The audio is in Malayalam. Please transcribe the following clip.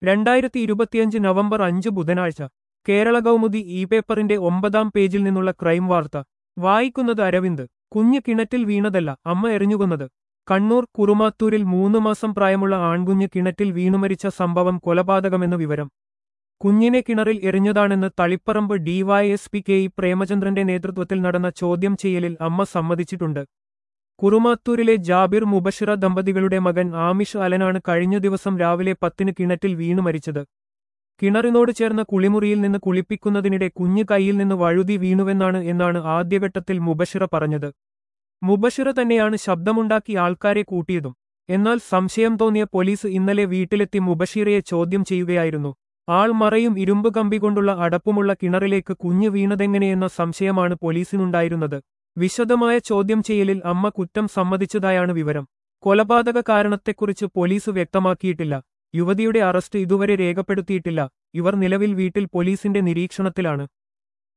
രണ്ടായിരത്തി ഇരുപത്തിയഞ്ച് നവംബർ അഞ്ച് ബുധനാഴ്ച കേരള കൗമുദി ഇ പേപ്പറിന്റെ ഒമ്പതാം പേജിൽ നിന്നുള്ള ക്രൈം വാർത്ത വായിക്കുന്നത് അരവിന്ദ് കുഞ്ഞ് കിണറ്റിൽ വീണതല്ല അമ്മ എറിഞ്ഞുകൊന്നത് കണ്ണൂർ കുറുമാത്തൂരിൽ മൂന്ന് മാസം പ്രായമുള്ള ആൺകുഞ്ഞ് കിണറ്റിൽ വീണുമരിച്ച സംഭവം കൊലപാതകമെന്ന് വിവരം കുഞ്ഞിനെ കിണറിൽ എറിഞ്ഞതാണെന്ന് തളിപ്പറമ്പ് ഡിവൈഎസ്പി കെ ഇ പ്രേമചന്ദ്രന്റെ നേതൃത്വത്തിൽ നടന്ന ചോദ്യം ചെയ്യലിൽ അമ്മ സമ്മതിച്ചിട്ടുണ്ട് കുറുമാത്തൂരിലെ ജാബിർ മുബഷിറ ദമ്പതികളുടെ മകൻ ആമിഷ് അലനാണ് കഴിഞ്ഞ ദിവസം രാവിലെ പത്തിന് കിണറ്റിൽ വീണു മരിച്ചത് കിണറിനോട് ചേർന്ന കുളിമുറിയിൽ നിന്ന് കുളിപ്പിക്കുന്നതിനിടെ കുഞ്ഞ് കൈയിൽ നിന്ന് വഴുതി വീണുവെന്നാണ് എന്നാണ് ആദ്യഘട്ടത്തിൽ മുബഷിറ പറഞ്ഞത് മുബഷിറ തന്നെയാണ് ശബ്ദമുണ്ടാക്കി ആൾക്കാരെ കൂട്ടിയതും എന്നാൽ സംശയം തോന്നിയ പോലീസ് ഇന്നലെ വീട്ടിലെത്തി മുബഷീറയെ ചോദ്യം ചെയ്യുകയായിരുന്നു ആൾ മറയും ഇരുമ്പ് കമ്പി കൊണ്ടുള്ള അടപ്പുമുള്ള കിണറിലേക്ക് കുഞ്ഞ് വീണതെങ്ങനെയെന്ന സംശയമാണ് പോലീസിനുണ്ടായിരുന്നത് വിശദമായ ചോദ്യം ചെയ്യലിൽ അമ്മ കുറ്റം സമ്മതിച്ചതായാണ് വിവരം കൊലപാതക കാരണത്തെക്കുറിച്ച് പോലീസ് വ്യക്തമാക്കിയിട്ടില്ല യുവതിയുടെ അറസ്റ്റ് ഇതുവരെ രേഖപ്പെടുത്തിയിട്ടില്ല ഇവർ നിലവിൽ വീട്ടിൽ പോലീസിന്റെ നിരീക്ഷണത്തിലാണ്